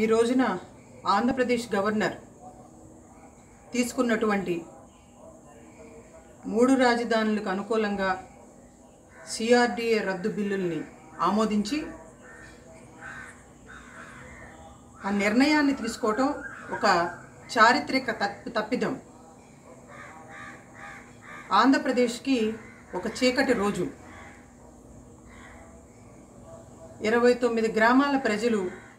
ఈ రోజున ఆంధ్రప్రదేశ్ గవర్నర్ తీసుకున్నటువంటి మూడు రాజధానులకు అనుకూలంగా సిఆర్డిఏ రద్దు బిల్లుల్ని ఆమోదించి ఆ నిర్ణయాన్ని తీసుకోవటం ఒక చారిత్రక తప్పి తప్పిదం ఆంధ్రప్రదేశ్కి ఒక చీకటి రోజు ఇరవై తొమ్మిది గ్రామాల ప్రజలు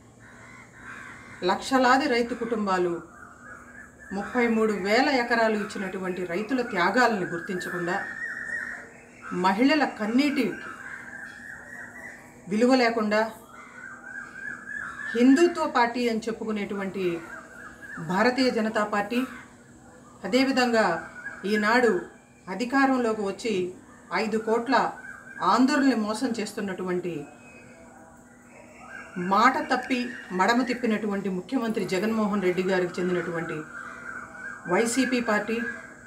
లక్షలాది రైతు కుటుంబాలు ముప్పై మూడు వేల ఎకరాలు ఇచ్చినటువంటి రైతుల త్యాగాలను గుర్తించకుండా మహిళల కన్నీటి విలువ లేకుండా హిందుత్వ పార్టీ అని చెప్పుకునేటువంటి భారతీయ జనతా పార్టీ అదేవిధంగా ఈనాడు అధికారంలోకి వచ్చి ఐదు కోట్ల ఆందోళనని మోసం చేస్తున్నటువంటి మాట తప్పి మడమ తిప్పినటువంటి ముఖ్యమంత్రి జగన్మోహన్ రెడ్డి గారికి చెందినటువంటి వైసీపీ పార్టీ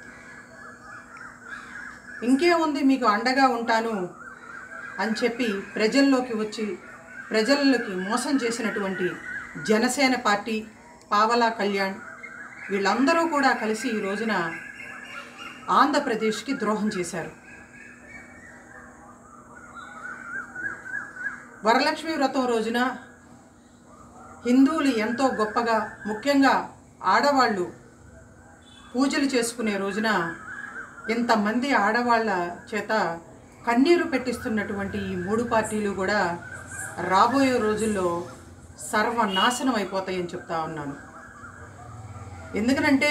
ఇంకేముంది మీకు అండగా ఉంటాను అని చెప్పి ప్రజల్లోకి వచ్చి ప్రజలకి మోసం చేసినటువంటి జనసేన పార్టీ పావలా కళ్యాణ్ వీళ్ళందరూ కూడా కలిసి ఈ రోజున ఆంధ్రప్రదేశ్కి ద్రోహం చేశారు వరలక్ష్మి వ్రతం రోజున హిందువులు ఎంతో గొప్పగా ముఖ్యంగా ఆడవాళ్ళు పూజలు చేసుకునే రోజున ఇంతమంది ఆడవాళ్ళ చేత కన్నీరు పెట్టిస్తున్నటువంటి ఈ మూడు పార్టీలు కూడా రాబోయే రోజుల్లో సర్వనాశనం అయిపోతాయని చెప్తా ఉన్నాను ఎందుకనంటే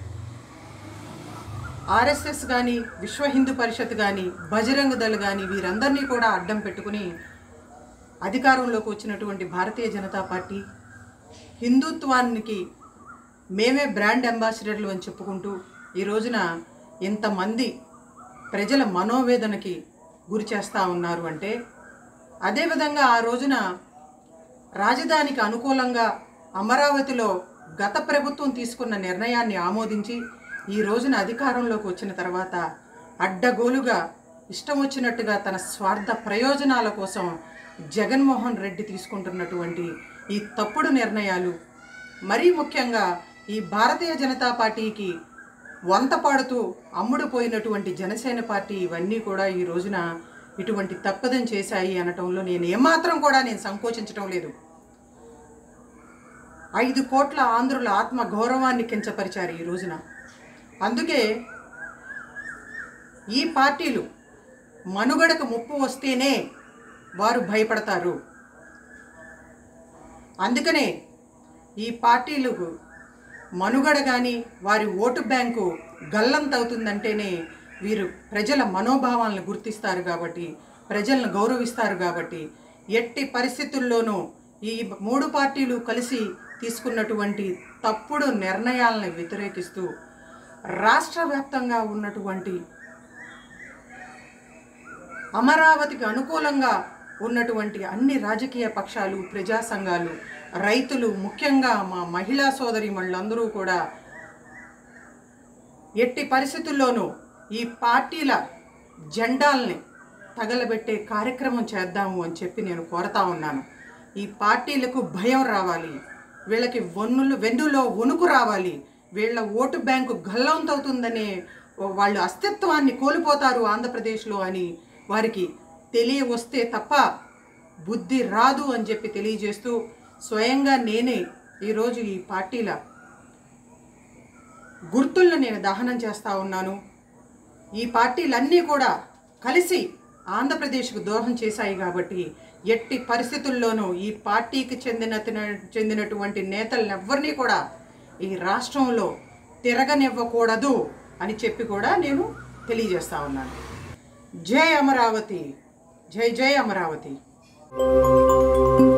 ఆర్ఎస్ఎస్ కానీ విశ్వ హిందూ పరిషత్ కానీ బజరంగ దళ్ కానీ వీరందరినీ కూడా అడ్డం పెట్టుకుని అధికారంలోకి వచ్చినటువంటి భారతీయ జనతా పార్టీ హిందుత్వానికి మేమే బ్రాండ్ అంబాసిడర్లు అని చెప్పుకుంటూ ఈ రోజున ఇంతమంది ప్రజల మనోవేదనకి గురి చేస్తూ ఉన్నారు అంటే అదేవిధంగా ఆ రోజున రాజధానికి అనుకూలంగా అమరావతిలో గత ప్రభుత్వం తీసుకున్న నిర్ణయాన్ని ఆమోదించి ఈ రోజున అధికారంలోకి వచ్చిన తర్వాత అడ్డగోలుగా ఇష్టం వచ్చినట్టుగా తన స్వార్థ ప్రయోజనాల కోసం జగన్మోహన్ రెడ్డి తీసుకుంటున్నటువంటి ఈ తప్పుడు నిర్ణయాలు మరీ ముఖ్యంగా ఈ భారతీయ జనతా పార్టీకి వంత పాడుతూ అమ్ముడు పోయినటువంటి జనసేన పార్టీ ఇవన్నీ కూడా ఈ రోజున ఇటువంటి తప్పదం చేశాయి అనటంలో నేను ఏమాత్రం కూడా నేను సంకోచించటం లేదు ఐదు కోట్ల ఆంధ్రుల ఆత్మ గౌరవాన్ని కించపరిచారు ఈ రోజున అందుకే ఈ పార్టీలు మనుగడకు ముప్పు వస్తేనే వారు భయపడతారు అందుకనే ఈ పార్టీలకు మనుగడ కానీ వారి ఓటు బ్యాంకు గల్లంతవుతుందంటేనే వీరు ప్రజల మనోభావాలను గుర్తిస్తారు కాబట్టి ప్రజలను గౌరవిస్తారు కాబట్టి ఎట్టి పరిస్థితుల్లోనూ ఈ మూడు పార్టీలు కలిసి తీసుకున్నటువంటి తప్పుడు నిర్ణయాలను వ్యతిరేకిస్తూ రాష్ట్ర వ్యాప్తంగా ఉన్నటువంటి అమరావతికి అనుకూలంగా ఉన్నటువంటి అన్ని రాజకీయ పక్షాలు ప్రజా సంఘాలు రైతులు ముఖ్యంగా మా మహిళా సోదరి మళ్ళందరూ కూడా ఎట్టి పరిస్థితుల్లోనూ ఈ పార్టీల జెండాల్ని తగలబెట్టే కార్యక్రమం చేద్దాము అని చెప్పి నేను కోరతా ఉన్నాను ఈ పార్టీలకు భయం రావాలి వీళ్ళకి వన్నులు వెన్నులో వణుకు రావాలి వీళ్ళ ఓటు బ్యాంకు గల్లంతవుతుందనే వాళ్ళు అస్తిత్వాన్ని కోల్పోతారు ఆంధ్రప్రదేశ్లో అని వారికి తెలియవస్తే తప్ప బుద్ధి రాదు అని చెప్పి తెలియజేస్తూ స్వయంగా నేనే ఈరోజు ఈ పార్టీల గుర్తులను నేను దహనం చేస్తూ ఉన్నాను ఈ పార్టీలన్నీ కూడా కలిసి ఆంధ్రప్రదేశ్కు దోహం చేశాయి కాబట్టి ఎట్టి పరిస్థితుల్లోనూ ఈ పార్టీకి చెందిన చెందినటువంటి నేతలనెవ్వరినీ కూడా ఈ రాష్ట్రంలో తిరగనివ్వకూడదు అని చెప్పి కూడా నేను తెలియజేస్తా ఉన్నాను జై అమరావతి జై జై అమరావతి